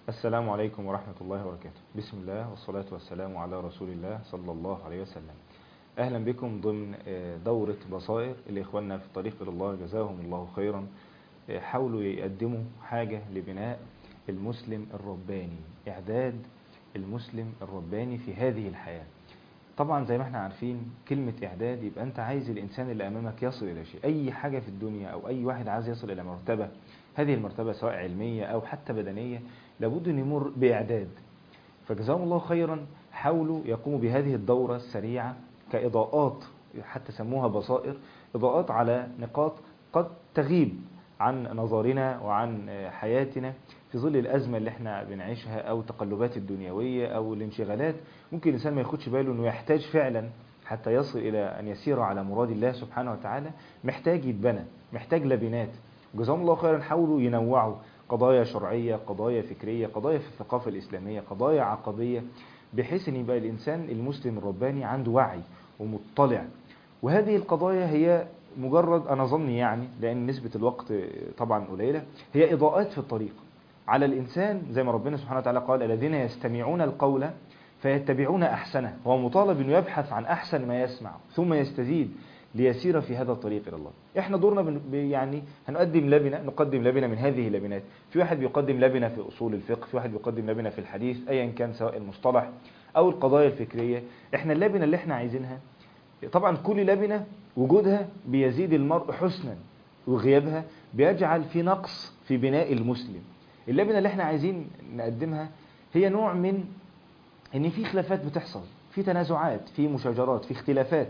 السلام عليكم ورحمة الله وبركاته بسم الله والصلاة والسلام على رسول الله صلى الله عليه وسلم أهلا بكم ضمن دورة بصائر لإخواننا في الطريق إلى الله جزاهم الله خيرا حاولوا يقدموا حاجة لبناء المسلم الرباني إعداد المسلم الرباني في هذه الحياة طبعا زي ما احنا عارفين كلمة إعداد يبقى أنت عايز الإنسان اللي أمامك يصل إلى شيء أي حاجة في الدنيا أو أي واحد عايز يصل إلى مرتبة هذه المرتبة سواء علمية أو حتى بدنية لابد أن يمر بإعداد فجزاهم الله خيرا حاولوا يقوموا بهذه الدورة السريعة كإضاءات حتى سموها بصائر إضاءات على نقاط قد تغيب عن نظرنا وعن حياتنا في ظل الأزمة اللي احنا بنعيشها أو تقلبات الدنيوية أو الانشغالات ممكن الإنسان ما ياخدش باله أنه يحتاج فعلا حتى يصل إلى أن يسير على مراد الله سبحانه وتعالى محتاج يتبنى محتاج لبنات جزاهم الله خيرا حاولوا ينوعوا قضايا شرعية قضايا فكرية قضايا في الثقافة الإسلامية قضايا عقدية بحيث أن يبقى الإنسان المسلم الرباني عنده وعي ومطلع وهذه القضايا هي مجرد أنا ظني يعني لأن نسبة الوقت طبعا قليلة هي إضاءات في الطريق على الإنسان زي ما ربنا سبحانه وتعالى قال الذين يستمعون القول فيتبعون أحسنه هو مطالب أنه يبحث عن أحسن ما يسمع ثم يستزيد ليسير في هذا الطريق إلى الله احنا دورنا يعني هنقدم لبنة نقدم لبنة من هذه اللبنات في واحد بيقدم لبنة في أصول الفقه في واحد بيقدم لبنة في الحديث أيا كان سواء المصطلح أو القضايا الفكرية احنا اللبنة اللي احنا عايزينها طبعا كل لبنة وجودها بيزيد المرء حسنا وغيابها بيجعل في نقص في بناء المسلم اللبنة اللي احنا عايزين نقدمها هي نوع من ان في خلافات بتحصل في تنازعات في مشاجرات في اختلافات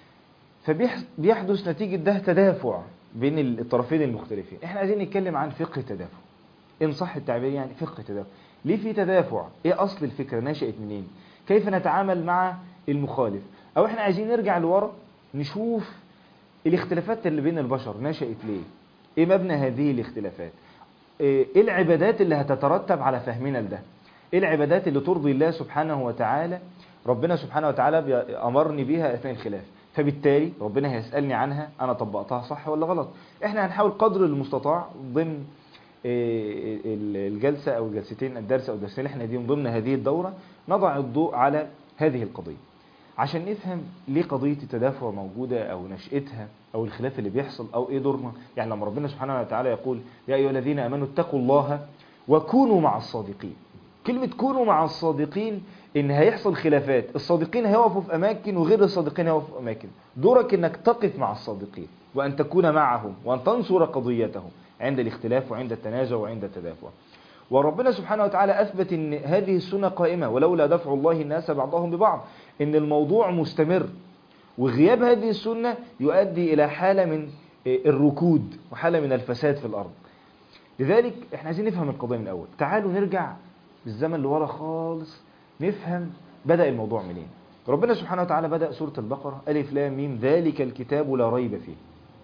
فبيحدث نتيجة ده تدافع بين الطرفين المختلفين احنا عايزين نتكلم عن فقه التدافع ان صح التعبير يعني فقه التدافع ليه في تدافع ايه اصل الفكرة نشأت منين كيف نتعامل مع المخالف او احنا عايزين نرجع لورا نشوف الاختلافات اللي بين البشر نشأت ليه ايه مبنى هذه الاختلافات ايه العبادات اللي هتترتب على فهمنا لده ايه العبادات اللي ترضي الله سبحانه وتعالى ربنا سبحانه وتعالى امرني بيها اثناء الخلاف فبالتالي ربنا هيسألني عنها أنا طبقتها صح ولا غلط إحنا هنحاول قدر المستطاع ضمن الجلسة أو الجلستين الدرس أو الدرسين اللي احنا دي ضمن هذه الدورة نضع الضوء على هذه القضية عشان نفهم ليه قضية التدافع موجودة أو نشأتها أو الخلاف اللي بيحصل أو إيه دورنا يعني لما ربنا سبحانه وتعالى يقول يا أيها الذين أمنوا اتقوا الله وكونوا مع الصادقين كلمة كونوا مع الصادقين ان هيحصل خلافات الصادقين هيقفوا في اماكن وغير الصادقين هيقفوا في اماكن دورك انك تقف مع الصادقين وان تكون معهم وان تنصر قضيتهم عند الاختلاف وعند التنازع وعند التدافع وربنا سبحانه وتعالى اثبت ان هذه السنة قائمة ولولا دفع الله الناس بعضهم ببعض ان الموضوع مستمر وغياب هذه السنة يؤدي الى حالة من الركود وحالة من الفساد في الارض لذلك احنا عايزين نفهم القضية من الاول تعالوا نرجع بالزمن لورا خالص نفهم بدأ الموضوع منين ربنا سبحانه وتعالى بدأ سورة البقرة ألف لام ميم ذلك الكتاب لا ريب فيه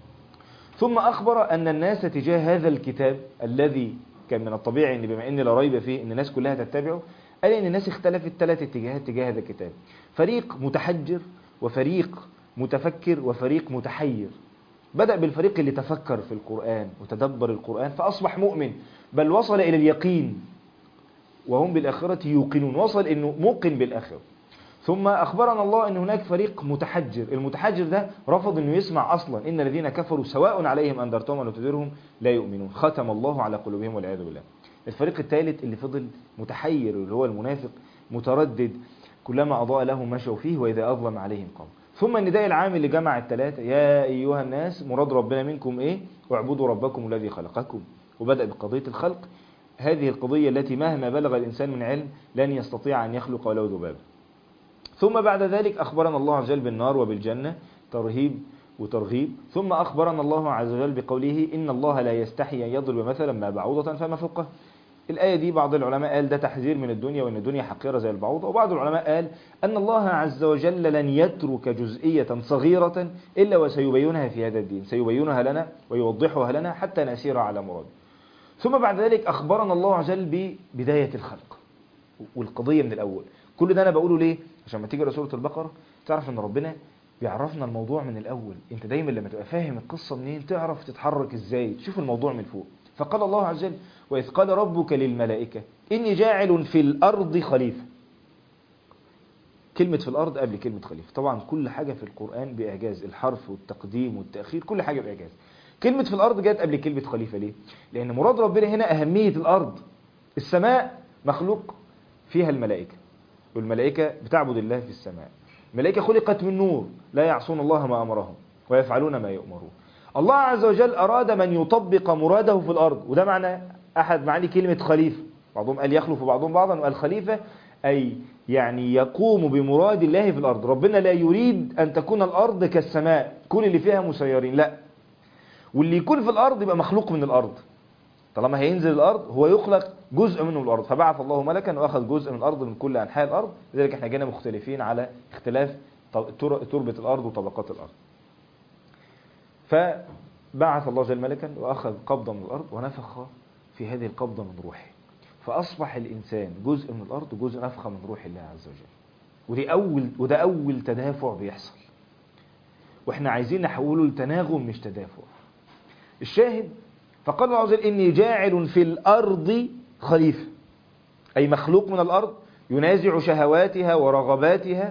ثم أخبر أن الناس تجاه هذا الكتاب الذي كان من الطبيعي أن بما أن لا ريب فيه أن الناس كلها تتبعه قال أن الناس اختلفت ثلاث اتجاهات تجاه هذا الكتاب فريق متحجر وفريق متفكر وفريق متحير بدأ بالفريق اللي تفكر في القرآن وتدبر القرآن فأصبح مؤمن بل وصل إلى اليقين وهم بالآخرة يوقنون وصل أنه موقن بالآخرة ثم أخبرنا الله أن هناك فريق متحجر المتحجر ده رفض أنه يسمع أصلا إن الذين كفروا سواء عليهم أنذرتهم أو تديرهم لا يؤمنون ختم الله على قلوبهم والعياذ بالله الفريق الثالث اللي فضل متحير اللي هو المنافق متردد كلما أضاء له مشوا فيه وإذا أظلم عليهم قام ثم النداء العام اللي جمع الثلاثة يا أيها الناس مراد ربنا منكم إيه واعبدوا ربكم الذي خلقكم وبدأ بقضية الخلق هذه القضية التي مهما بلغ الإنسان من علم لن يستطيع أن يخلق ولو ذبابا ثم بعد ذلك أخبرنا الله عز وجل بالنار وبالجنة ترهيب وترغيب ثم أخبرنا الله عز وجل بقوله إن الله لا يستحي أن يضرب مثلا ما بعوضة فما فوقه الآية دي بعض العلماء قال ده تحذير من الدنيا وأن الدنيا حقيرة زي البعوضة وبعض العلماء قال أن الله عز وجل لن يترك جزئية صغيرة إلا وسيبينها في هذا الدين سيبينها لنا ويوضحها لنا حتى نسير على مراد ثم بعد ذلك أخبرنا الله عز وجل ببداية الخلق والقضية من الأول كل ده أنا بقوله ليه عشان ما تيجي رسولة البقرة تعرف أن ربنا بيعرفنا الموضوع من الأول أنت دايما لما تبقى فاهم القصة منين تعرف تتحرك إزاي تشوف الموضوع من فوق فقال الله عز وجل وإذ قال ربك للملائكة إني جاعل في الأرض خليفة كلمة في الأرض قبل كلمة خليفة طبعا كل حاجة في القرآن بإعجاز الحرف والتقديم والتأخير كل حاجة بإعجاز كلمة في الأرض جت قبل كلمة خليفة ليه؟ لأن مراد ربنا هنا أهمية الأرض السماء مخلوق فيها الملائكة والملائكة بتعبد الله في السماء الملائكة خلقت من نور لا يعصون الله ما أمرهم ويفعلون ما يؤمرون الله عز وجل أراد من يطبق مراده في الأرض وده معنى أحد معاني كلمة خليفة بعضهم قال يخلف بعضهم بعضا وقال خليفة أي يعني يقوم بمراد الله في الأرض ربنا لا يريد أن تكون الأرض كالسماء كل اللي فيها مسيرين لا واللي يكون في الأرض يبقى مخلوق من الأرض طالما هينزل الأرض هو يخلق جزء منه من الأرض فبعث الله ملكا وأخذ جزء من الأرض من كل أنحاء الأرض لذلك احنا جينا مختلفين على اختلاف تربة الأرض وطبقات الأرض فبعث الله جل ملكا وأخذ قبضة من الأرض ونفخ في هذه القبضة من روحه فأصبح الإنسان جزء من الأرض وجزء نفخة من روح الله عز وجل ودي أول وده أول تدافع بيحصل وإحنا عايزين نحوله لتناغم مش تدافع الشاهد فقال الله عز وجل إني جاعل في الأرض خليفة أي مخلوق من الأرض ينازع شهواتها ورغباتها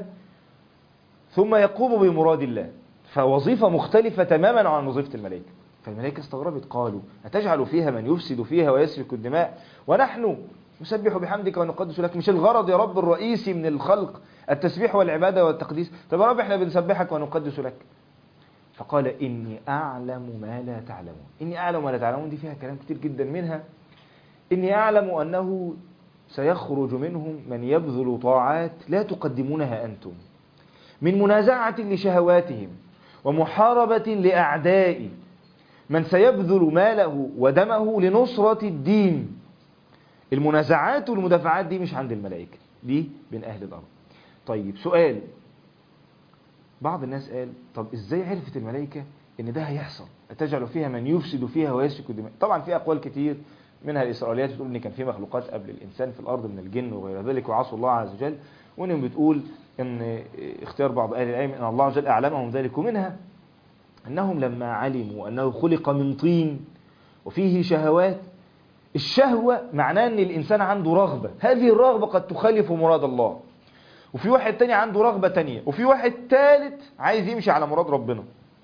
ثم يقوم بمراد الله فوظيفة مختلفة تماما عن وظيفة الملائكة فالملائكة استغربت قالوا أتجعل فيها من يفسد فيها ويسفك الدماء ونحن نسبح بحمدك ونقدس لك مش الغرض يا رب الرئيسي من الخلق التسبيح والعبادة والتقديس طب يا رب احنا بنسبحك ونقدس لك فقال إني أعلم ما لا تعلمون إني أعلم ما لا تعلمون دي فيها كلام كتير جدا منها إني أعلم أنه سيخرج منهم من يبذل طاعات لا تقدمونها أنتم من منازعة لشهواتهم ومحاربة لأعدائي من سيبذل ماله ودمه لنصرة الدين المنازعات والمدافعات دي مش عند الملائكة دي بين أهل الأرض طيب سؤال بعض الناس قال طب ازاي عرفت الملائكة ان ده هيحصل أتجعل فيها من يفسد فيها ويسفك الدماء طبعا في أقوال كتير منها الإسرائيليات بتقول ان كان في مخلوقات قبل الإنسان في الأرض من الجن وغير ذلك وعصوا الله عز وجل وانهم بتقول ان اختيار بعض أهل العلم ان الله عز وجل أعلمهم ذلك ومنها أنهم لما علموا أنه خلق من طين وفيه شهوات الشهوة معناه أن الإنسان عنده رغبة هذه الرغبة قد تخالف مراد الله وفي واحد تاني عنده رغبة تانية وفي واحد تالت عايز يمشي على مراد ربنا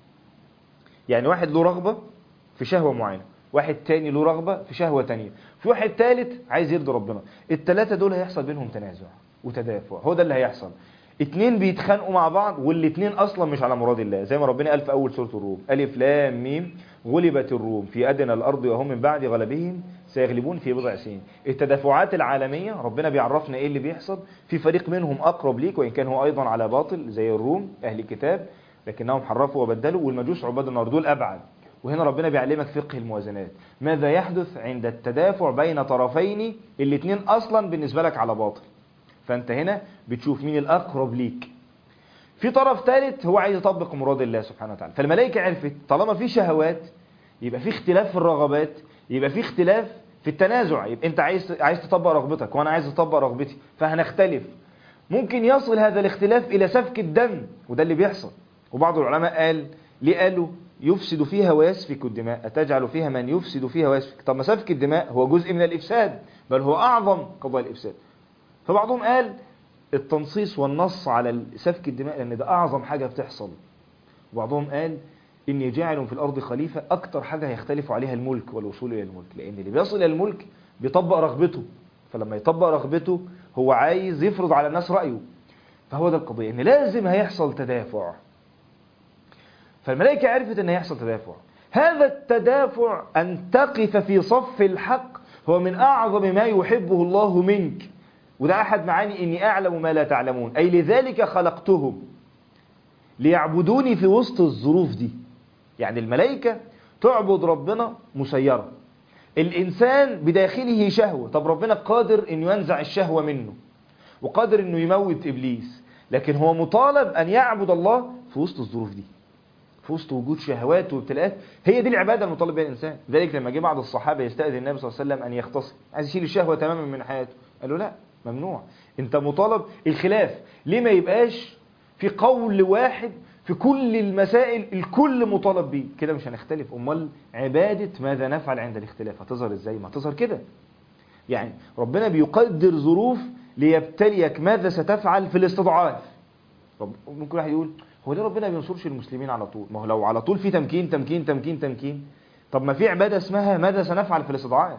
يعني واحد له رغبة في شهوة معينة واحد تاني له رغبة في شهوة تانية في واحد تالت عايز يرضي ربنا التلاتة دول هيحصل بينهم تنازع وتدافع هو ده اللي هيحصل اتنين بيتخانقوا مع بعض والاتنين اصلا مش على مراد الله زي ما ربنا قال في اول سوره الروم الف لام ميم غلبت الروم في ادنى الارض وهم من بعد غلبهم سيغلبون في بضع سنين التدافعات العالميه ربنا بيعرفنا ايه اللي بيحصل في فريق منهم اقرب ليك وان كان هو ايضا على باطل زي الروم اهل الكتاب لكنهم حرفوا وبدلوا والمجوس عباد النار دول ابعد وهنا ربنا بيعلمك فقه الموازنات ماذا يحدث عند التدافع بين طرفين الاتنين اصلا بالنسبه لك على باطل فانت هنا بتشوف مين الاقرب ليك في طرف ثالث هو عايز يطبق مراد الله سبحانه وتعالى فالملائكه عرفت طالما في شهوات يبقى في اختلاف في الرغبات يبقى في اختلاف في التنازع يبقى انت عايز عايز تطبق رغبتك وانا عايز اطبق رغبتي فهنختلف ممكن يصل هذا الاختلاف الى سفك الدم وده اللي بيحصل وبعض العلماء قال ليه قالوا يفسد فيها ويسفك الدماء أتجعل فيها من يفسد فيها ويسفك طب ما سفك الدماء هو جزء من الإفساد بل هو أعظم قضايا الإفساد فبعضهم قال التنصيص والنص على سفك الدماء لأن ده أعظم حاجة بتحصل وبعضهم قال إني جاعل في الأرض خليفة أكتر حاجة هيختلف عليها الملك والوصول إلى الملك لأن اللي بيصل إلى الملك بيطبق رغبته فلما يطبق رغبته هو عايز يفرض على الناس رأيه فهو ده القضية إن لازم هيحصل تدافع فالملائكة عرفت إن هيحصل تدافع هذا التدافع أن تقف في صف الحق هو من أعظم ما يحبه الله منك وده أحد معاني إني أعلم ما لا تعلمون أي لذلك خلقتهم ليعبدوني في وسط الظروف دي يعني الملائكة تعبد ربنا مسيرة الإنسان بداخله شهوة طب ربنا قادر أن ينزع الشهوة منه وقادر أنه يموت إبليس لكن هو مطالب أن يعبد الله في وسط الظروف دي في وسط وجود شهوات وابتلاءات هي دي العبادة المطالب بها الإنسان لذلك لما جه بعض الصحابة يستأذن النبي صلى الله عليه وسلم أن يختصر عايز يشيل الشهوة تماما من حياته قال له لا ممنوع انت مطالب الخلاف ليه ما يبقاش في قول واحد في كل المسائل الكل مطالب بيه كده مش هنختلف امال عبادة ماذا نفعل عند الاختلاف هتظهر ازاي ما هتظهر كده يعني ربنا بيقدر ظروف ليبتليك ماذا ستفعل في الاستضعاف رب ممكن واحد يقول هو ليه ربنا ما بينصرش المسلمين على طول ما هو لو على طول في تمكين تمكين تمكين تمكين طب ما في عبادة اسمها ماذا سنفعل في الاستضعاف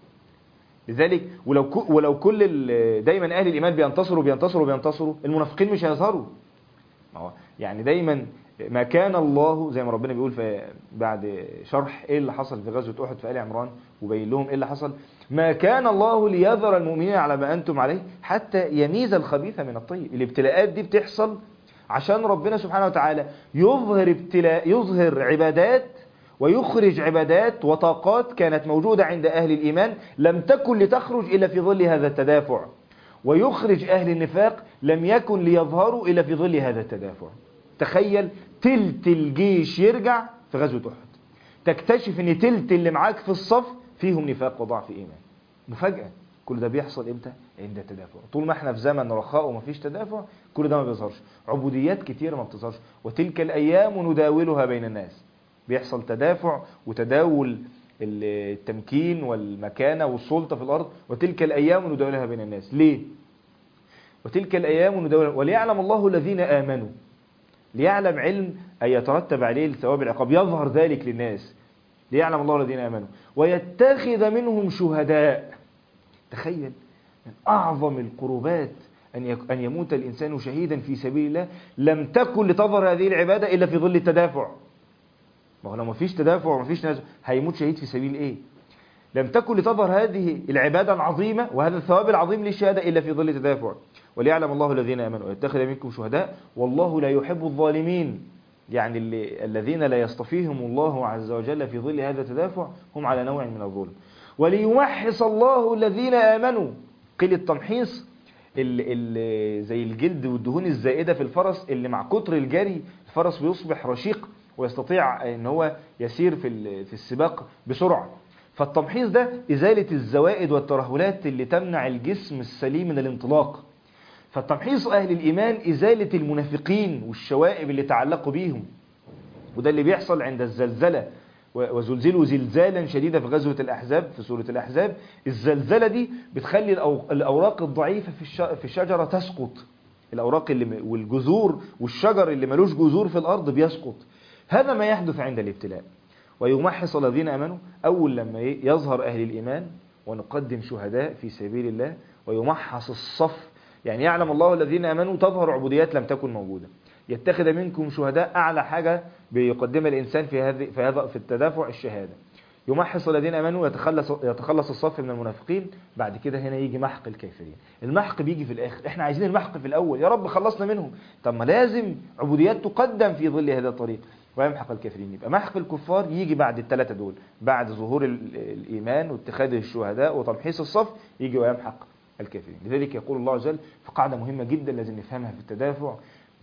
لذلك ولو ك... ولو كل ال... دايما اهل الايمان بينتصروا بينتصروا بينتصروا المنافقين مش هيظهروا ما هو يعني دايما ما كان الله زي ما ربنا بيقول في بعد شرح ايه اللي حصل في غزوه احد في ال عمران وبين لهم ايه اللي حصل ما كان الله ليذر المؤمنين على ما انتم عليه حتى يميز الخبيث من الطيب الابتلاءات دي بتحصل عشان ربنا سبحانه وتعالى يظهر ابتلاء يظهر عبادات ويخرج عبادات وطاقات كانت موجودة عند أهل الإيمان لم تكن لتخرج إلا في ظل هذا التدافع ويخرج أهل النفاق لم يكن ليظهروا إلا في ظل هذا التدافع تخيل تلت الجيش يرجع في غزوة أحد تكتشف ان تلت اللي معاك في الصف فيهم نفاق وضعف إيمان مفاجأة كل ده بيحصل امتى عند التدافع طول ما احنا في زمن رخاء ومفيش تدافع كل ده ما بيظهرش عبوديات كتيرة ما بتظهرش وتلك الأيام نداولها بين الناس بيحصل تدافع وتداول التمكين والمكانة والسلطة في الأرض وتلك الأيام نداولها بين الناس ليه؟ وتلك الأيام نداولها وليعلم الله الذين آمنوا ليعلم علم أن يترتب عليه الثواب العقاب يظهر ذلك للناس ليعلم الله الذين آمنوا ويتخذ منهم شهداء تخيل من أعظم القربات أن أن يموت الإنسان شهيدا في سبيل الله لم تكن لتظهر هذه العبادة إلا في ظل التدافع ما هو لو ما فيش تدافع وما فيش نزع هيموت شهيد في سبيل ايه لم تكن لتظهر هذه العبادة العظيمة وهذا الثواب العظيم للشهادة إلا في ظل تدافع وليعلم الله الذين آمنوا ويتخذ منكم شهداء والله لا يحب الظالمين يعني اللي الذين لا يصطفيهم الله عز وجل في ظل هذا التدافع هم على نوع من الظلم وليمحص الله الذين آمنوا قيل التمحيص اللي اللي زي الجلد والدهون الزائدة في الفرس اللي مع كتر الجري الفرس بيصبح رشيق ويستطيع ان هو يسير في في السباق بسرعة فالتمحيص ده إزالة الزوائد والترهلات اللي تمنع الجسم السليم من الانطلاق فالتمحيص أهل الإيمان إزالة المنافقين والشوائب اللي تعلقوا بيهم وده اللي بيحصل عند الزلزلة وزلزلوا زلزالا شديدا في غزوة الأحزاب في سورة الأحزاب الزلزلة دي بتخلي الأوراق الضعيفة في الشجرة تسقط الأوراق اللي والجذور والشجر اللي ملوش جذور في الأرض بيسقط هذا ما يحدث عند الابتلاء ويمحص الذين امنوا اول لما يظهر اهل الايمان ونقدم شهداء في سبيل الله ويمحص الصف يعني يعلم الله الذين امنوا تظهر عبوديات لم تكن موجوده يتخذ منكم شهداء اعلى حاجه بيقدمها الانسان في هذه في هذا في التدافع الشهاده يمحص الذين امنوا يتخلص يتخلص الصف من المنافقين بعد كده هنا يجي محق الكافرين المحق بيجي في الاخر احنا عايزين المحق في الاول يا رب خلصنا منهم طب ما لازم عبوديات تقدم في ظل هذا الطريق ويمحق الكافرين يبقى محق الكفار يجي بعد الثلاثة دول بعد ظهور الإيمان واتخاذ الشهداء وتمحيص الصف يجي ويمحق الكافرين لذلك يقول الله عز وجل في قاعدة مهمة جدا لازم نفهمها في التدافع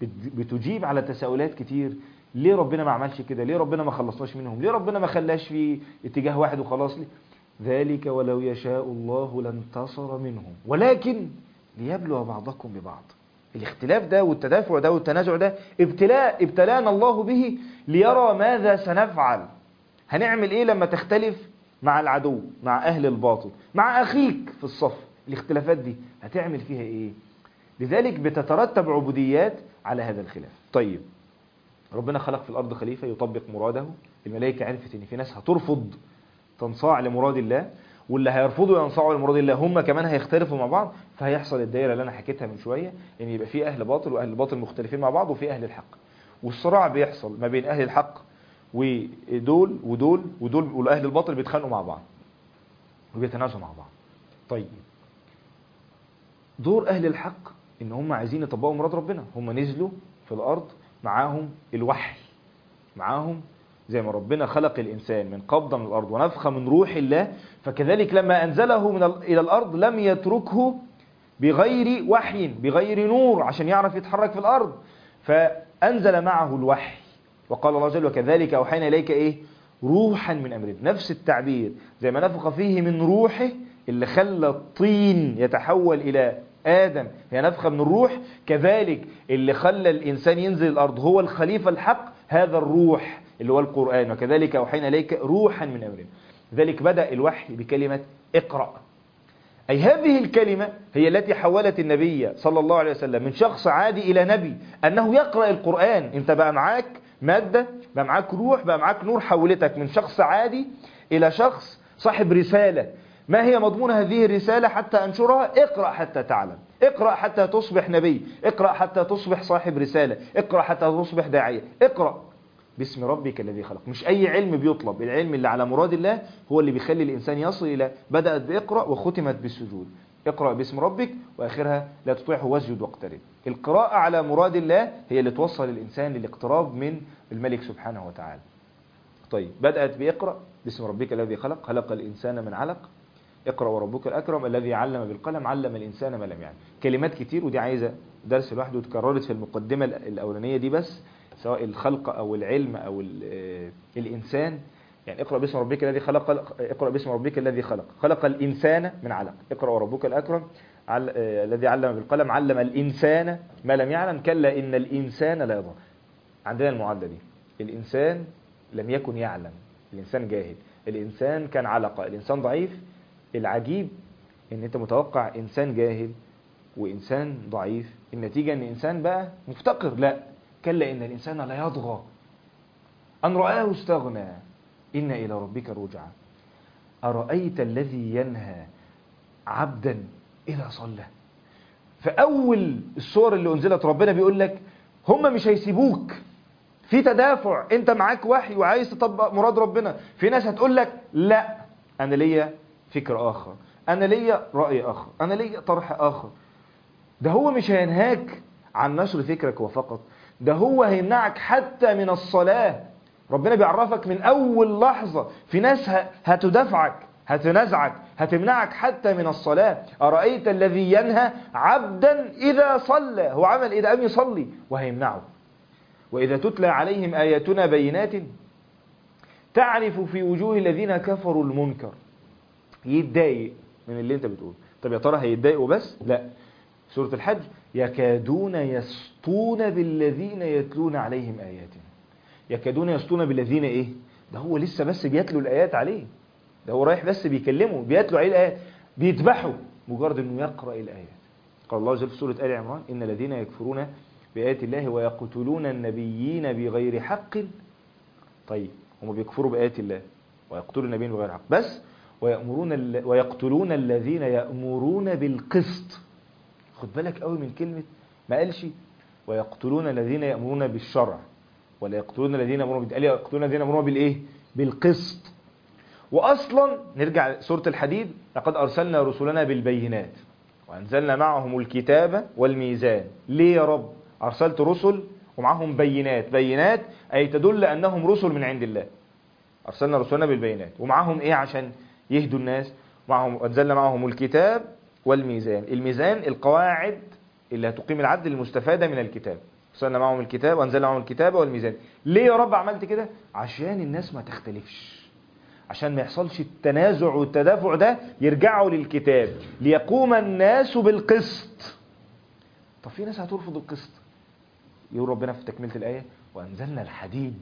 بتجيب على تساؤلات كتير ليه ربنا ما عملش كده ليه ربنا ما خلصناش منهم ليه ربنا ما خلاش في اتجاه واحد وخلاص ليه ذلك ولو يشاء الله لانتصر منهم ولكن ليبلو بعضكم ببعض الاختلاف ده والتدافع ده والتنازع ده ابتلاء ابتلانا الله به ليرى ماذا سنفعل هنعمل ايه لما تختلف مع العدو مع اهل الباطل مع اخيك في الصف الاختلافات دي هتعمل فيها ايه لذلك بتترتب عبوديات على هذا الخلاف طيب ربنا خلق في الارض خليفه يطبق مراده الملائكه عرفت ان في ناس هترفض تنصاع لمراد الله واللي هيرفضوا ينصاعوا لمراد الله هم كمان هيختلفوا مع بعض فهيحصل الدايره اللي انا حكيتها من شويه ان يبقى في اهل باطل واهل الباطل مختلفين مع بعض وفي اهل الحق والصراع بيحصل ما بين اهل الحق ودول ودول ودول والاهل الباطل بيتخانقوا مع بعض وبيتنازعوا مع بعض طيب دور اهل الحق ان هم عايزين يطبقوا مراد ربنا هم نزلوا في الارض معاهم الوحي معاهم زي ما ربنا خلق الإنسان من قبضة من الأرض ونفخة من روح الله فكذلك لما أنزله من إلى الأرض لم يتركه بغير وحي بغير نور عشان يعرف يتحرك في الأرض فأنزل معه الوحي وقال الله جل وكذلك أوحينا إليك إيه روحا من أمرنا نفس التعبير زي ما نفخ فيه من روحه اللي خلى الطين يتحول إلى آدم هي نفخة من الروح كذلك اللي خلى الإنسان ينزل الأرض هو الخليفة الحق هذا الروح اللي هو القرآن وكذلك أوحينا إليك روحا من أمرنا ذلك بدأ الوحي بكلمة اقرأ أي هذه الكلمة هي التي حولت النبي صلى الله عليه وسلم من شخص عادي إلى نبي أنه يقرأ القرآن أنت بقى معاك مادة بقى معاك روح بقى معاك نور حولتك من شخص عادي إلى شخص صاحب رسالة ما هي مضمون هذه الرسالة حتى أنشرها اقرأ حتى تعلم اقرأ حتى تصبح نبي اقرأ حتى تصبح صاحب رسالة اقرأ حتى تصبح داعية اقرأ باسم ربك الذي خلق مش أي علم بيطلب العلم اللي على مراد الله هو اللي بيخلي الإنسان يصل إلى بدأت بإقرأ وختمت بالسجود اقرأ باسم ربك وآخرها لا تطيعه واسجد واقترب القراءة على مراد الله هي اللي توصل الإنسان للاقتراب من الملك سبحانه وتعالى طيب بدأت بإقرأ باسم ربك الذي خلق خلق الإنسان من علق اقرأ وربك الأكرم الذي علم بالقلم علم الإنسان ما لم يعلم كلمات كتير ودي عايزة درس لوحده اتكررت في المقدمة الأولانية دي بس سواء الخلق أو العلم أو الإنسان يعني اقرأ باسم ربك الذي خلق اقرأ باسم ربك الذي خلق خلق الإنسان من علق اقرأ وربك الأكرم عل... الذي علم بالقلم علم الإنسان ما لم يعلم كلا إن الإنسان لا يضر عندنا المعادلة دي الإنسان لم يكن يعلم الإنسان جاهل الإنسان كان علقة الإنسان ضعيف العجيب ان انت متوقع انسان جاهل وانسان ضعيف النتيجة ان انسان بقى مفتقر لا كلا ان الانسان لا يطغى ان رآه استغنى ان الى ربك رجعا ارأيت الذي ينهى عبدا اذا صلى فاول الصور اللي انزلت ربنا بيقول لك هم مش هيسيبوك في تدافع انت معاك وحي وعايز تطبق مراد ربنا في ناس هتقول لك لا انا ليا فكر آخر أنا ليا رأي آخر أنا ليا طرح آخر ده هو مش هينهاك عن نشر فكرك وفقط ده هو هيمنعك حتى من الصلاة ربنا بيعرفك من أول لحظة في ناس هتدافعك هتنزعك هتمنعك حتى من الصلاة أرأيت الذي ينهى عبدا إذا صلى هو عمل إذا أم يصلي وهيمنعه وإذا تتلى عليهم آياتنا بينات تعرف في وجوه الذين كفروا المنكر يتضايق من اللي انت بتقوله طب يا ترى هيتضايقوا بس لا سورة الحج يكادون يسطون بالذين يتلون عليهم آياتنا يكادون يسطون بالذين ايه ده هو لسه بس بيتلو الآيات عليه ده هو رايح بس بيكلمه بيتلو عليه الآيات بيذبحوا مجرد انه يقرأ الآيات قال الله جل في سورة آل عمران إن الذين يكفرون بآيات الله ويقتلون النبيين بغير حق طيب هم بيكفروا بآيات الله ويقتلون النبيين بغير حق بس ويأمرون ال... ويقتلون الذين يأمرون بالقسط خد بالك قوي من كلمة ما قالش ويقتلون الذين يأمرون بالشرع ولا يقتلون الذين يأمرون قال يقتلون الذين يأمرون بالإيه بالقسط وأصلا نرجع سورة الحديد لقد أرسلنا رسلنا بالبينات وأنزلنا معهم الكتاب والميزان ليه يا رب أرسلت رسل ومعهم بينات بينات أي تدل أنهم رسل من عند الله أرسلنا رسلنا بالبينات ومعهم إيه عشان يهدوا الناس معهم أنزلنا معهم الكتاب والميزان الميزان القواعد اللي هتقيم العدل المستفادة من الكتاب أرسلنا معهم الكتاب وأنزلنا معهم الكتاب والميزان ليه يا رب عملت كده عشان الناس ما تختلفش عشان ما يحصلش التنازع والتدافع ده يرجعوا للكتاب ليقوم الناس بالقسط طب في ناس هترفض القسط يقول ربنا في تكملة الآية وأنزلنا الحديد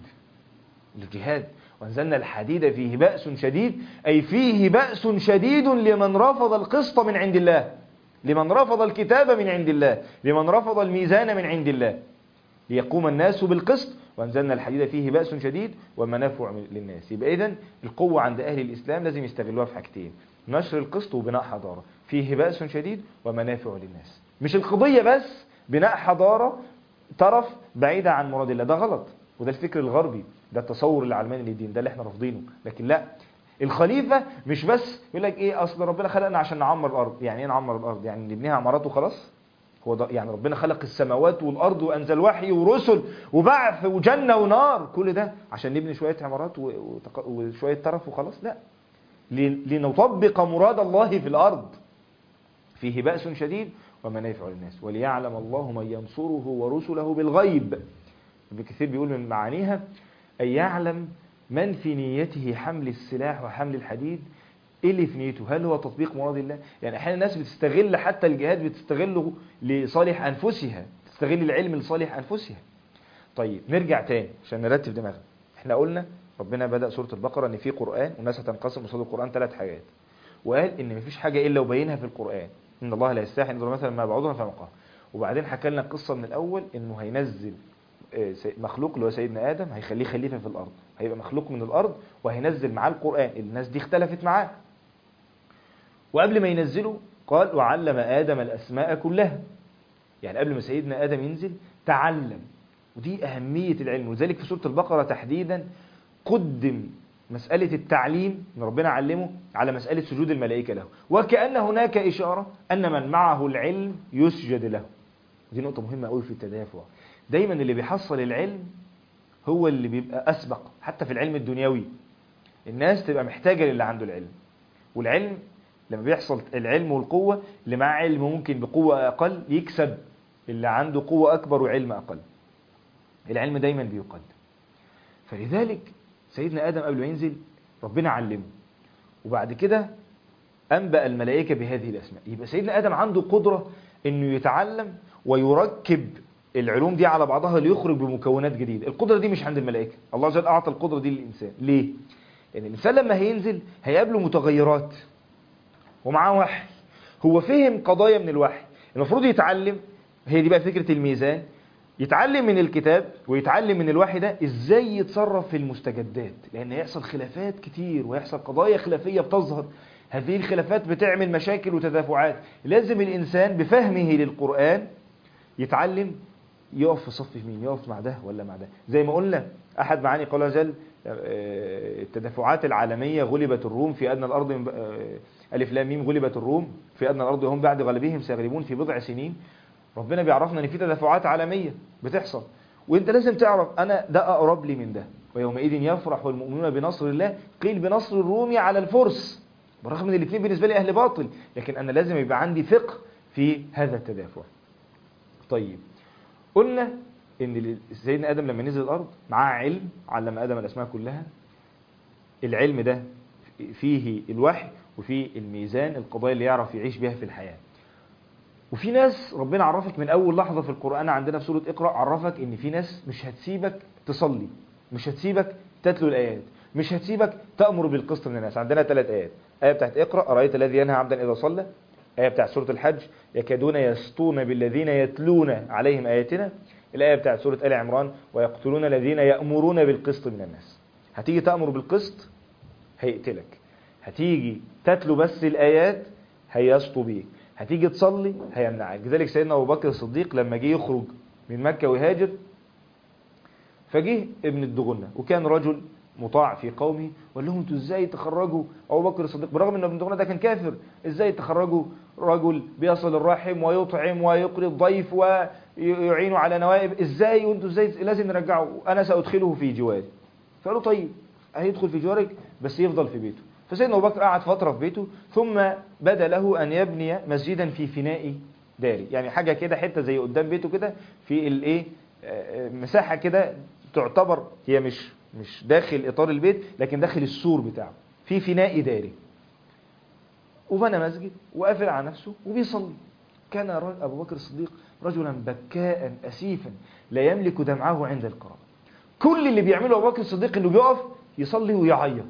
للجهاد وأنزلنا الحديد فيه بأس شديد أي فيه بأس شديد لمن رفض القسط من عند الله لمن رفض الكتاب من عند الله لمن رفض الميزان من عند الله ليقوم الناس بالقسط وأنزلنا الحديد فيه بأس شديد ومنافع للناس يبقى إذن القوة عند أهل الإسلام لازم يستغلوها في حاجتين نشر القسط وبناء حضارة فيه بأس شديد ومنافع للناس مش القضية بس بناء حضارة طرف بعيدة عن مراد الله ده غلط وده الفكر الغربي ده التصور العلماني للدين ده اللي احنا رافضينه لكن لا الخليفة مش بس يقول لك ايه اصل ربنا خلقنا عشان نعمر الارض يعني ايه نعمر الارض يعني نبنيها عمارات وخلاص هو ده يعني ربنا خلق السماوات والارض وانزل وحي ورسل وبعث وجنه ونار كل ده عشان نبني شويه عمارات وشويه ترف وخلاص لا لنطبق مراد الله في الارض فيه بأس شديد ومنافع للناس وليعلم الله من ينصره ورسله بالغيب ابن كثير بيقول من معانيها أن يعلم من في نيته حمل السلاح وحمل الحديد ايه اللي في نيته هل هو تطبيق مراد الله يعني احيانا الناس بتستغل حتى الجهاد بتستغله لصالح انفسها تستغل العلم لصالح انفسها طيب نرجع تاني عشان نرتب دماغنا احنا قلنا ربنا بدأ سورة البقرة ان في قرآن والناس هتنقسم قصاد القرآن ثلاث حاجات وقال ان مفيش حاجة الا وبينها في القرآن ان الله لا يستحي ان يضرب مثلا ما بعضها فمقاه وبعدين حكى لنا القصة من الاول انه هينزل آه، سي- مخلوق اللي هو سيدنا ادم هيخليه خليفة في الارض هيبقى مخلوق من الارض وهينزل معاه القرآن الناس دي اختلفت معاه وقبل ما ينزله قال وعلم آدم الأسماء كلها يعني قبل ما سيدنا آدم ينزل تعلم ودي أهمية العلم ولذلك في سورة البقرة تحديدا قدم مسألة التعليم ان ربنا علمه على مسألة سجود الملائكة له وكأن هناك إشارة أن من معه العلم يسجد له دي نقطة مهمة قوي في التدافع دايما اللي بيحصل العلم هو اللي بيبقى أسبق حتى في العلم الدنيوي الناس تبقى محتاجة للي عنده العلم والعلم لما بيحصل العلم والقوة اللي معاه علم ممكن بقوة أقل يكسب اللي عنده قوة أكبر وعلم أقل العلم دايما بيقدم فلذلك سيدنا آدم قبل ما ينزل ربنا علمه وبعد كده أنبأ الملائكة بهذه الأسماء يبقى سيدنا آدم عنده قدرة أنه يتعلم ويركب العلوم دي على بعضها ليخرج بمكونات جديدة القدرة دي مش عند الملائكة الله عز وجل أعطى القدرة دي للإنسان ليه؟ لأن يعني الإنسان لما هينزل هيقابله متغيرات ومعاه وحي هو فهم قضايا من الوحي المفروض يتعلم هي دي بقى فكرة الميزان يتعلم من الكتاب ويتعلم من الوحي ده ازاي يتصرف في المستجدات لان هيحصل خلافات كتير ويحصل قضايا خلافية بتظهر هذه الخلافات بتعمل مشاكل وتدافعات لازم الانسان بفهمه للقرآن يتعلم يقف في صف مين يقف مع ده ولا مع ده زي ما قلنا احد معاني قال عز وجل آه، التدافعات العالمية غلبت الروم في ادنى الارض من- آه، الف لام ميم غلبت الروم في ادنى الارض وهم بعد غلبهم سيغلبون في بضع سنين ربنا بيعرفنا ان في تدافعات عالميه بتحصل وانت لازم تعرف انا ده اقرب لي من ده ويومئذ يفرح المؤمنون بنصر الله قيل بنصر الروم على الفرس بالرغم ان الاثنين بالنسبه لي اهل باطل لكن انا لازم يبقى عندي فقه في هذا التدافع طيب قلنا ان سيدنا ادم لما نزل الارض معاه علم علم ادم الاسماء كلها العلم ده فيه الوحي وفيه الميزان القضايا اللي يعرف يعيش بها في الحياه وفي ناس ربنا عرفك من اول لحظه في القران عندنا في سوره اقرا عرفك ان في ناس مش هتسيبك تصلي مش هتسيبك تتلو الايات مش هتسيبك تامر بالقسط من الناس عندنا ثلاث ايات ايه بتاعت اقرا ارايت الذي ينهى عبدا اذا صلى ايه بتاعت سوره الحج يكادون يسطون بالذين يتلون عليهم اياتنا الايه بتاعت سوره ال عمران ويقتلون الذين يامرون بالقسط من الناس هتيجي تامر بالقسط هيقتلك هتيجي تتلو بس الايات هيسطو بيك هتيجي تصلي هيمنعك لذلك سيدنا ابو بكر الصديق لما جه يخرج من مكه ويهاجر فجه ابن الدغنه وكان رجل مطاع في قومه وقال لهم انتوا ازاي تخرجوا ابو بكر الصديق برغم ان ابن الدغنه ده كان كافر ازاي تخرجوا رجل بيصل الرحم ويطعم ويقري الضيف ويعين على نوائب ازاي وانتوا ازاي لازم نرجعه انا سادخله في جواري فقالوا طيب هيدخل في جوارك بس يفضل في بيته فسيدنا ابو بكر قعد فتره في بيته ثم بدا له ان يبني مسجدا في فناء داري يعني حاجه كده حته زي قدام بيته كده في الايه آه، مساحه كده تعتبر هي مش مش داخل اطار البيت لكن داخل السور بتاعه في فناء داري وبنى مسجد وقافل على نفسه وبيصلي كان ر- ابو بكر الصديق رجلا بكاء اسيفا لا يملك دمعه عند القراءه كل اللي بيعمله ابو بكر الصديق انه بيقف يصلي ويعيط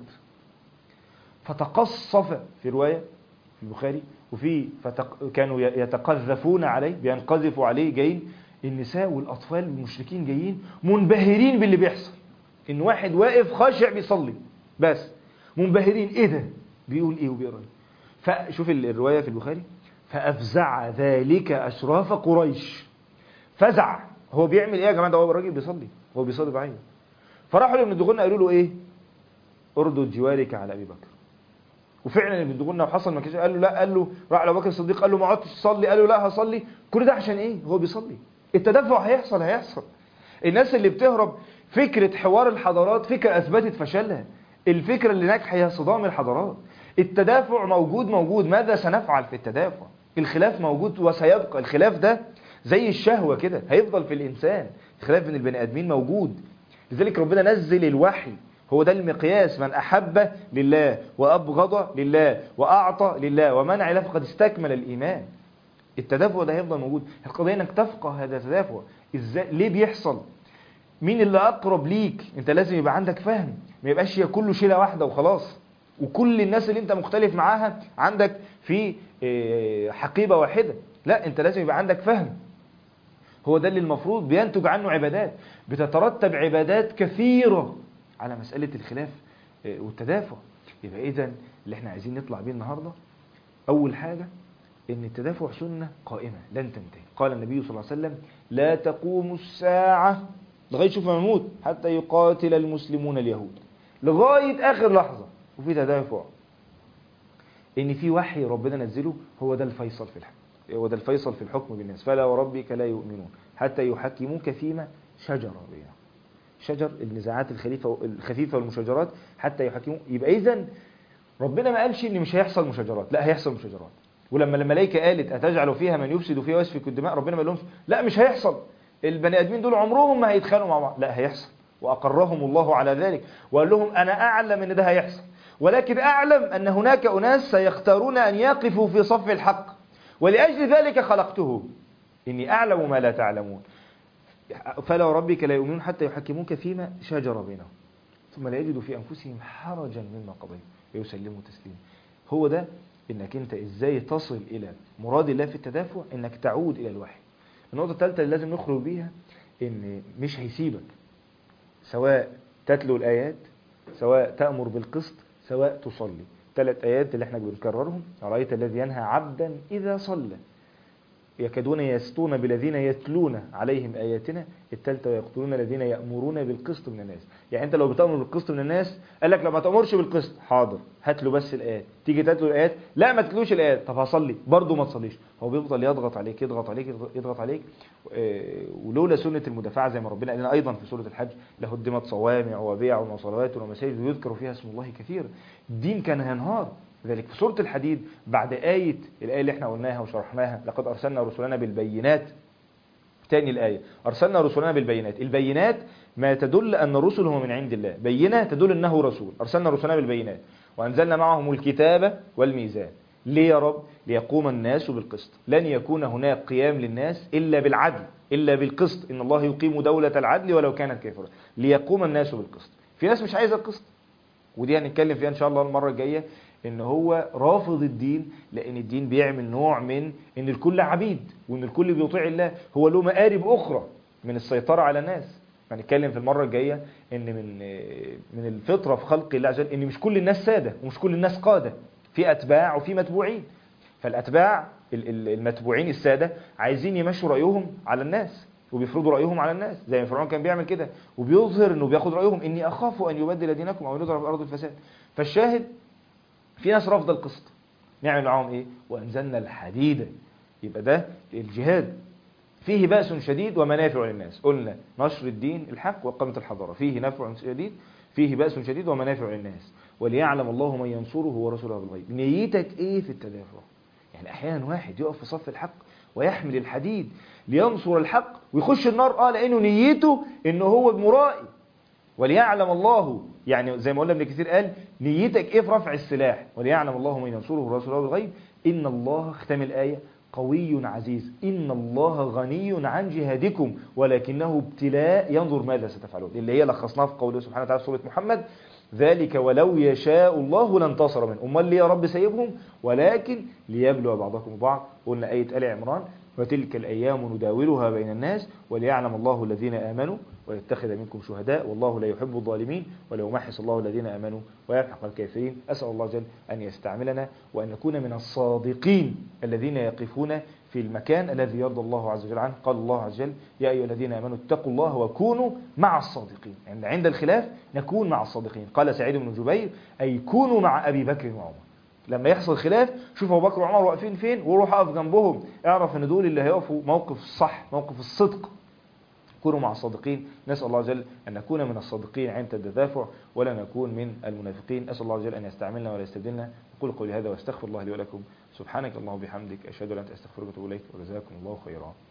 فتقصف في رواية في البخاري وفي فتق... كانوا ي- يتقذفون عليه بينقذفوا عليه جايين النساء والأطفال المشركين جايين منبهرين باللي بيحصل إن واحد واقف خاشع بيصلي بس منبهرين إيه ده بيقول إيه وبيقرأ إيه فشوف ال- الرواية في البخاري فأفزع ذلك أشراف قريش فزع هو بيعمل إيه يا جماعة ده هو الراجل بيصلي هو بيصلي بعينه فراحوا لابن الدغنة قالوا له إيه اردد جوارك على أبي بكر وفعلا ابن الدغنة وحصل ما كانش قال له لا قال له راح لابو بكر الصديق قال له ما عدتش تصلي قال له لا هصلي كل ده عشان ايه هو بيصلي التدفع هيحصل هيحصل الناس اللي بتهرب فكرة حوار الحضارات فكرة اثبتت فشلها الفكرة اللي ناجحة هي صدام الحضارات التدافع موجود موجود ماذا سنفعل في التدافع الخلاف موجود وسيبقى الخلاف ده زي الشهوة كده هيفضل في الإنسان الخلاف بين البني آدمين موجود لذلك ربنا نزل الوحي هو ده المقياس من أحب لله وأبغض لله وأعطى لله ومنع له فقد استكمل الإيمان التدافع ده هيفضل موجود القضية انك تفقه هذا التدافع ازاي ليه بيحصل مين اللي اقرب ليك انت لازم يبقى عندك فهم ما يبقاش هي كله شيله واحده وخلاص وكل الناس اللي انت مختلف معاها عندك في إيه، حقيبه واحده لا انت لازم يبقى عندك فهم هو ده اللي المفروض بينتج عنه عبادات بتترتب عبادات كثيره على مساله الخلاف إيه، والتدافع يبقى اذا اللي احنا عايزين نطلع بيه النهارده اول حاجه ان التدافع سنه قائمه لن تنتهي قال النبي صلى الله عليه وسلم لا تقوم الساعه لغايه شوف ما يموت حتى يقاتل المسلمون اليهود لغايه اخر لحظه وفي تدافع ان في وحي ربنا نزله هو ده الفيصل في الحكم هو ده الفيصل في الحكم بالناس فلا وربك لا يؤمنون حتى يحكموك فيما شجر بينهم شجر النزاعات الخليفه الخفيفه والمشاجرات حتى يحكموا يبقى اذا ربنا ما قالش ان مش هيحصل مشاجرات لا هيحصل مشاجرات ولما الملائكه قالت اتجعل فيها من يفسد فيها ويسفك الدماء ربنا ما لهمش لا مش هيحصل البني ادمين دول عمرهم ما هيتخانقوا مع بعض لا هيحصل واقرهم الله على ذلك وقال لهم انا اعلم ان ده هيحصل ولكن اعلم ان هناك اناس سيختارون ان يقفوا في صف الحق ولاجل ذلك خلقته اني اعلم ما لا تعلمون فلا ربك لا يؤمنون حتى يحكموك فيما شجر بينهم ثم لا يجدوا في انفسهم حرجا مما قضيت ويسلموا تسليما هو ده انك انت ازاي تصل الى مراد الله في التدافع انك تعود الى الوحي النقطه الثالثه اللي لازم نخرج بيها ان مش هيسيبك سواء تتلو الايات سواء تامر بالقسط سواء تصلي ثلاث ايات اللي احنا بنكررهم ارايت الذي ينهى عبدا اذا صلى يكادون يسطون بالذين يتلون عليهم اياتنا الثالثه ويقتلون الذين يامرون بالقسط من الناس يعني انت لو بتامر بالقسط من الناس قال لك لو ما تامرش بالقسط حاضر هات له بس الايات تيجي تتلو الايات لا ما تتلوش الايات طب هصلي برضه ما تصليش هو بيفضل يضغط عليك يضغط عليك يضغط عليك آه، ولولا سنه المدافعه زي ما ربنا قال لنا ايضا في سوره الحج لهدمت صوامع وبيع وصلوات ومساجد ويذكر فيها اسم الله كثيرا الدين كان هينهار لذلك في سورة الحديد بعد آية الآية اللي احنا قلناها وشرحناها لقد أرسلنا رسلنا بالبينات تاني الآية أرسلنا رسلنا بالبينات البينات ما تدل أن الرسل هو من عند الله بينة تدل أنه رسول أرسلنا رسلنا بالبينات وأنزلنا معهم الكتاب والميزان ليه يا رب ليقوم الناس بالقسط لن يكون هناك قيام للناس إلا بالعدل إلا بالقسط إن الله يقيم دولة العدل ولو كانت كافرة ليقوم الناس بالقسط في ناس مش عايزة القسط ودي هنتكلم فيها إن شاء الله المرة الجاية ان هو رافض الدين لان الدين بيعمل نوع من ان الكل عبيد وان الكل بيطيع الله هو له مآرب اخرى من السيطرة على الناس هنتكلم في المرة الجاية ان من من الفطرة في خلق الله عز وجل ان مش كل الناس سادة ومش كل الناس قادة في اتباع وفي متبوعين فالاتباع ال- ال- المتبوعين السادة عايزين يمشوا رأيهم على الناس وبيفرضوا رأيهم على الناس زي ما فرعون كان بيعمل كده وبيظهر انه بياخد رأيهم اني اخاف ان يبدل دينكم او يظهر في الارض الفساد فالشاهد في ناس رافضه القسط نعمل معاهم ايه وانزلنا الحديد يبقى ده الجهاد فيه بأس شديد ومنافع للناس قلنا نشر الدين الحق وإقامة الحضارة فيه نفع شديد فيه بأس شديد ومنافع للناس وليعلم الله من ينصره ورسوله بالغيب نيتك ايه في التدافع يعني احيانا واحد يقف في صف الحق ويحمل الحديد لينصر الحق ويخش النار اه لانه نيته انه هو مرائي وليعلم الله يعني زي ما قلنا ابن كثير قال نيتك ايه في رفع السلاح وليعلم الله من ينصره ورسوله بالغيب ان الله ختم الايه قوي عزيز إن الله غني عن جهادكم ولكنه ابتلاء ينظر ماذا ستفعلون اللي هي لخصناها في قوله سبحانه وتعالى في سورة محمد ذلك ولو يشاء الله لانتصر منه أمال ليه يا رب سيبهم ولكن ليبلو بعضكم بعض قلنا آية آل عمران وتلك الأيام نداولها بين الناس وليعلم الله الذين آمنوا ويتخذ منكم شهداء والله لا يحب الظالمين وليمحص الله الذين آمنوا ويمحق الكافرين أسأل الله جل أن يستعملنا وأن نكون من الصادقين الذين يقفون في المكان الذي يرضى الله عز وجل عنه قال الله عز وجل يا أيها الذين آمنوا اتقوا الله وكونوا مع الصادقين يعني عند الخلاف نكون مع الصادقين قال سعيد بن جبير أي كونوا مع أبي بكر وعمر لما يحصل خلاف شوف ابو بكر وعمر واقفين فين وروح اقف جنبهم اعرف ان دول اللي هيقفوا موقف الصح موقف الصدق كونوا مع الصادقين نسأل الله عز وجل أن نكون من الصادقين عند التدافع ولا نكون من المنافقين أسأل الله عز وجل أن يستعملنا ولا يستبدلنا أقول قولي هذا واستغفر الله لي ولكم سبحانك اللهم وبحمدك أشهد أن لا إله إلا أنت أستغفرك وأتوب إليك وجزاكم الله خيرا